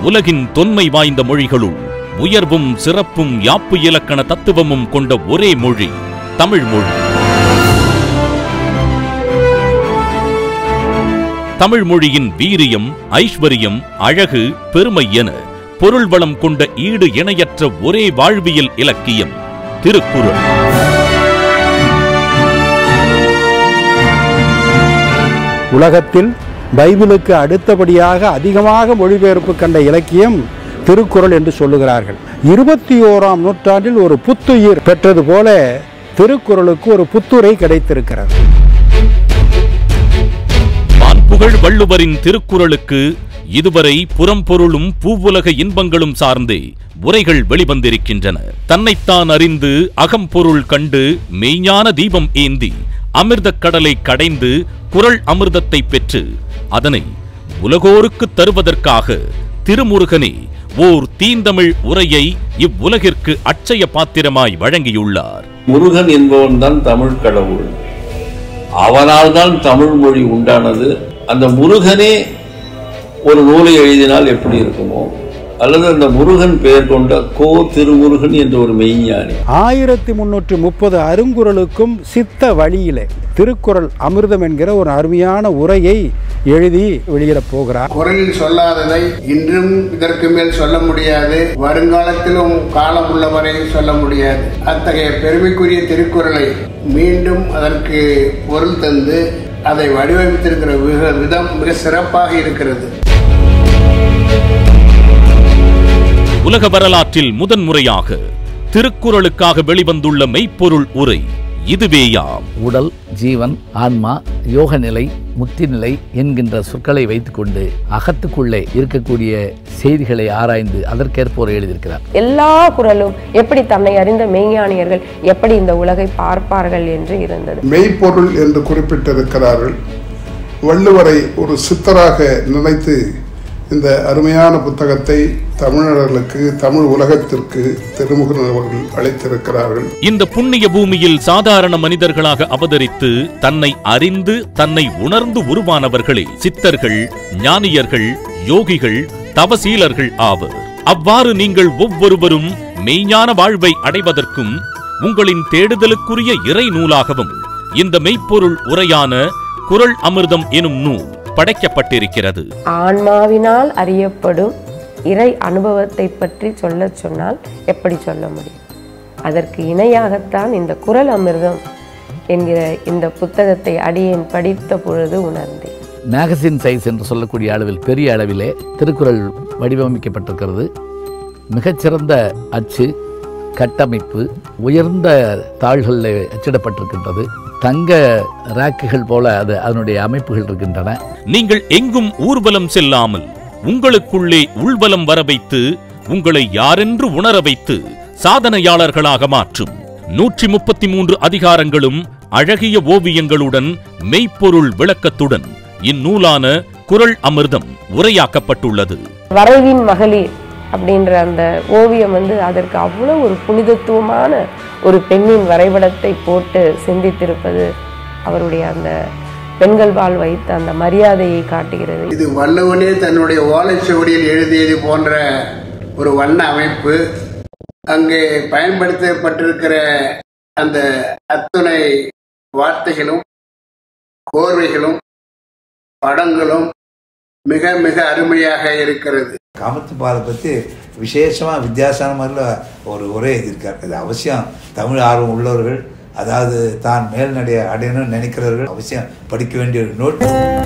உலகின் தொன்மை வாய்ந்த மொழிகளுள் உயர்வும் சிறப்பும் யாப்பு இலக்கண தத்துவமும் கொண்ட ஒரே மொழி தமிழ் மொழி தமிழ் மொழியின் வீரியம் ஐஸ்வரியம் அழகு பெருமை என பொருள் வளம் கொண்ட ஈடு இணையற்ற ஒரே வாழ்வியல் இலக்கியம் திருக்குறள் உலகத்தில் பைபிளுக்கு அடுத்தபடியாக அதிகமாக மொழிபெயர்ப்பு கண்ட இலக்கியம் திருக்குறள் என்று சொல்லுகிறார்கள் இருபத்தி ஓராம் நூற்றாண்டில் ஒரு புத்துயிர் பெற்றது போல திருக்குறளுக்கு ஒரு புத்துரை கிடைத்திருக்கிறது வான்புகழ் வள்ளுவரின் திருக்குறளுக்கு இதுவரை புறம்பொருளும் பூவுலக இன்பங்களும் சார்ந்தே உரைகள் வெளிவந்திருக்கின்றன தன்னைத்தான் அறிந்து அகம்பொருள் கண்டு மெய்ஞான தீபம் ஏந்தி அமிர்தக் கடலை கடைந்து குறள் அமிர்தத்தை பெற்று அதனை உலகோருக்கு தருவதற்காக திருமுருகனே ஓர் தீந்தமிழ் உரையை இவ்வுலகிற்கு அட்சய பாத்திரமாய் வழங்கியுள்ளார் முருகன் என்பவன் தான் தமிழ் கடவுள் அவனால் தான் தமிழ் மொழி உண்டானது அந்த முருகனே ஒரு நூலை எழுதினால் எப்படி இருக்குமோ அல்லது அந்த முருகன் பெயர் கொண்ட கோ திருமுருகன் என்ற ஒரு மெய்ஞானி ஆயிரத்தி முன்னூற்றி முப்பது அருங்குறளுக்கும் சித்த வழியிலே திருக்குறள் அமிர்தம் என்கிற ஒரு அருமையான உரையை எழுதி வெளியிடப் போகிறார் குரலில் சொல்லாததை இன்றும் இதற்கு மேல் சொல்ல முடியாது வருங்காலத்திலும் காலம் உள்ளவரை சொல்ல முடியாது அத்தகைய பெருமைக்குரிய திருக்குறளை மீண்டும் அதற்கு பொருள் தந்து அதை வடிவமைத்திருக்கிற விக- விதம் மிக சிறப்பாக இருக்கிறது உலக வரலாற்றில் முதன்முறையாக திருக்குறளுக்காக வெளிவந்துள்ள மெய்ப்பொருள் உரை இதுவேயாம் உடல் ஜீவன் ஆன்மா யோக நிலை முத்தி நிலை என்கின்ற சொற்களை வைத்துக்கொண்டு அகத்துக்குள்ளே இருக்கக்கூடிய செய்திகளை ஆராய்ந்து அதற்கேற்ப ஒரு எழுதியிருக்கிறார் எல்லா குரலும் எப்படி தன்னை அறிந்த மெய்ஞானியர்கள் எப்படி இந்த உலகை பார்ப்பார்கள் என்று இருந்தது மெய்ப்பொருள் என்று குறிப்பிட்டிருக்கிறார்கள் வள்ளுவரை ஒரு சித்தராக நினைத்து இந்த அருமையான புத்தகத்தை தமிழர்களுக்கு தமிழ் உலகத்திற்கு திருமுகன் அவர்கள் அளித்திருக்கிறார்கள் இந்த புண்ணிய பூமியில் சாதாரண மனிதர்களாக அவதரித்து தன்னை அறிந்து தன்னை உணர்ந்து உருவானவர்களே சித்தர்கள் ஞானியர்கள் யோகிகள் தவசீலர்கள் ஆவர் அவ்வாறு நீங்கள் ஒவ்வொருவரும் மெய்ஞான வாழ்வை அடைவதற்கும் உங்களின் தேடுதலுக்குரிய இறை நூலாகவும் இந்த மெய்ப்பொருள் உரையான குறள் அமிர்தம் எனும் நூல் படைக்கப்பட்டிருக்கிறது ஆன்மாவினால் அறியப்படும் இறை அனுபவத்தை பற்றி சொல்லச் சொன்னால் எப்படி சொல்ல முடியும் அதற்கு இணையாகத்தான் இந்த குறள் அமிர்தம் என்கிற இந்த புத்தகத்தை அடியேன் படித்த பொழுது உணர்ந்தேன் மேகசின் சைஸ் என்று சொல்லக்கூடிய அளவில் பெரிய அளவிலே திருக்குறள் வடிவமைக்கப்பட்டிருக்கிறது மிகச்சிறந்த அச்சு கட்டமைப்பு உயர்ந்த தாள்களில் அச்சிடப்பட்டிருக்கின்றது தங்க ராக்குகள் போல அது அதனுடைய அமைப்புகள் இருக்கின்றன நீங்கள் எங்கும் ஊர்வலம் செல்லாமல் உங்களுக்குள்ளே உள்வலம் வர வைத்து உங்களை யாரென்று உணர வைத்து சாதனையாளர்களாக மாற்றும் நூற்றி முப்பத்தி மூன்று அதிகாரங்களும் அழகிய ஓவியங்களுடன் மெய்ப்பொருள் விளக்கத்துடன் இந்நூலான குறள் அமிர்தம் உரையாக்கப்பட்டுள்ளது வரைவின் மகளிர் அப்படின்ற அந்த ஓவியம் வந்து அதற்கு அவ்வளோ ஒரு புனிதத்துவமான ஒரு பெண்ணின் வரைபடத்தை போட்டு சிந்தித்திருப்பது அவருடைய அந்த பெண்கள் வாழ் வைத்த அந்த மரியாதையை காட்டுகிறது இது வள்ளுவனே தன்னுடைய ஓலைச்சுவடியில் எழுதியது போன்ற ஒரு வண்ண அமைப்பு அங்கே பயன்படுத்தப்பட்டிருக்கிற அந்த அத்துணை வார்த்தைகளும் கோர்வைகளும் படங்களும் மிக மிக அருமையாக இருக்கிறது காமத்துப்பாலை பற்றி விசேஷமாக வித்தியாசமான மாதிரில ஒரு உரை எழுதியிருக்கார் அது அவசியம் தமிழ் ஆர்வம் உள்ளவர்கள் அதாவது தான் மேல்நடைய அடையணும்னு நினைக்கிறவர்கள் அவசியம் படிக்க வேண்டிய ஒரு நூல்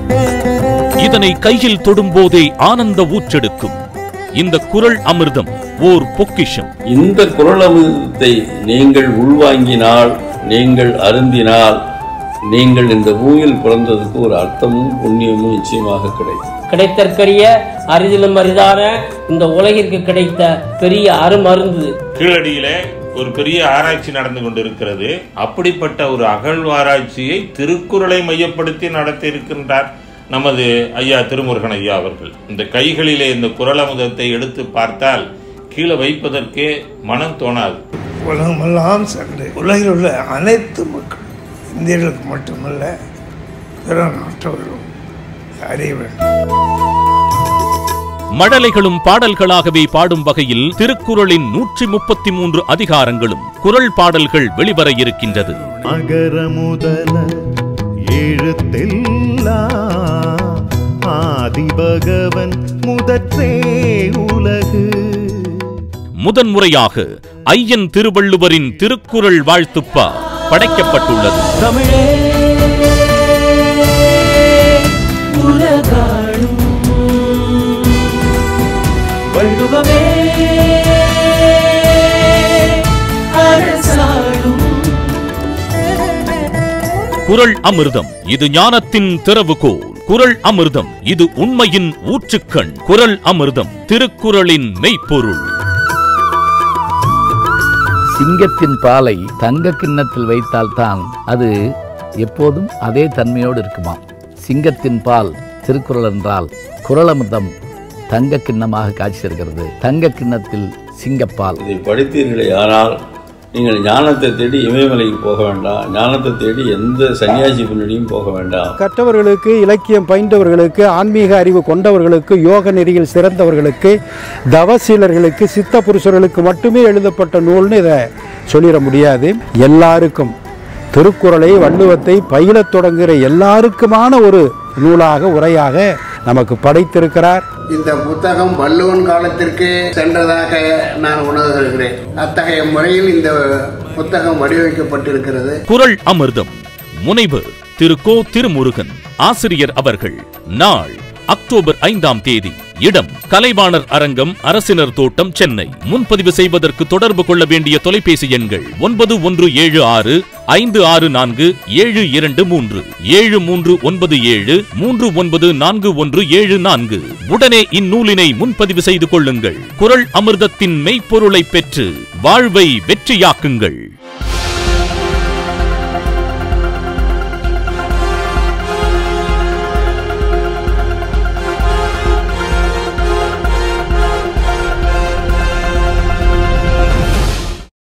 இதனை கையில் தொடும்போதே ஆனந்த ஊற்றெடுக்கும் இந்த குறள் அமிர்தம் ஓர் பொக்கிஷம் இந்த குரல் அமிர்தத்தை நீங்கள் உள்வாங்கினால் நீங்கள் அருந்தினால் நீங்கள் இந்த பூமியில் பிறந்ததுக்கு ஒரு அர்த்தமும் புண்ணியமும் நிச்சயமாக கிடைக்கும் கிடைத்தற்கரிய அரிதிலும் அரிதான இந்த உலகிற்கு கிடைத்த பெரிய அருமருந்து கீழடியிலே ஒரு பெரிய ஆராய்ச்சி நடந்து கொண்டிருக்கிறது அப்படிப்பட்ட ஒரு அகழ்வாராய்ச்சியை திருக்குறளை மையப்படுத்தி நடத்தி இருக்கின்றார் நமது ஐயா திருமுருகன் ஐயா அவர்கள் இந்த கைகளிலே இந்த குரல் அமுதத்தை எடுத்து பார்த்தால் கீழே வைப்பதற்கே மனம் தோணாது உலகமெல்லாம் சென்று உலகில் உள்ள அனைத்து மக்கள் இந்தியர்களுக்கு மட்டுமல்ல பிற நாட்டவர்களும் அறிய வேண்டும் மழலைகளும் பாடல்களாகவே பாடும் வகையில் திருக்குறளின் நூற்றி முப்பத்தி மூன்று அதிகாரங்களும் குறள் பாடல்கள் வெளிவர இருக்கின்றது அகர முதல எழுத்தெல்லாம் ஆதிபகவன் முதற்றே உலகு முதன்முறையாக ஐயன் திருவள்ளுவரின் திருக்குறள் வாழ்த்துப்பா படைக்கப்பட்டுள்ளது தமிழே உலகாளும் வள்ளுவமே அரசாளும் குறள் அமிர்தம் இது ஞானத்தின் திறவுகோல் குறள் அமிர்தம் இது உண்மையின் ஊற்றுக்கண் குறள் அமிர்தம் திருக்குறளின் மெய்ப்பொருள் சிங்கத்தின் பாலை தங்க கிண்ணத்தில் வைத்தால்தான் அது எப்போதும் அதே தன்மையோடு இருக்குமாம் சிங்கத்தின் பால் திருக்குறள் என்றால் குறளமிர்தம் தங்க கிண்ணமாக காட்சி தருகிறது தங்க கிண்ணத்தில் சிங்கப்பால் இதை படித்தீர்களே ஆனால் நீங்கள் ஞானத்தை தேடி இமயமலைக்கு போக வேண்டாம் ஞானத்தை தேடி எந்த சன்னியாசி பின்னணியும் போக வேண்டாம் கற்றவர்களுக்கு இலக்கியம் பயின்றவர்களுக்கு ஆன்மீக அறிவு கொண்டவர்களுக்கு யோக நெறியில் சிறந்தவர்களுக்கு தவசீலர்களுக்கு சித்த புருஷர்களுக்கு மட்டுமே எழுதப்பட்ட நூல்னு இதை சொல்லிட முடியாது எல்லாருக்கும் திருக்குறளை வள்ளுவத்தை பயிலத் தொடங்குகிற எல்லாருக்குமான ஒரு நூலாக உரையாக நமக்கு படைத்திருக்கிறார் இந்த புத்தகம் வள்ளுவன் காலத்திற்கே சென்றதாக நான் உணர்கிறேன் அத்தகைய முறையில் இந்த புத்தகம் வடிவமைக்கப்பட்டிருக்கிறது குறள் அமிர்தம் முனைவர் திரு கோ திருமுருகன் ஆசிரியர் அவர்கள் நாள் அக்டோபர் ஐந்தாம் தேதி இடம் கலைவாணர் அரங்கம் அரசினர் தோட்டம் சென்னை முன்பதிவு செய்வதற்கு தொடர்பு கொள்ள வேண்டிய தொலைபேசி எண்கள் ஒன்பது ஒன்று ஏழு ஆறு ஐந்து ஆறு நான்கு ஏழு இரண்டு மூன்று ஏழு மூன்று ஒன்பது ஏழு மூன்று ஒன்பது நான்கு ஒன்று ஏழு நான்கு உடனே இந்நூலினை முன்பதிவு செய்து கொள்ளுங்கள் குறள் அமிர்தத்தின் மெய்ப்பொருளை பெற்று வாழ்வை வெற்றியாக்குங்கள்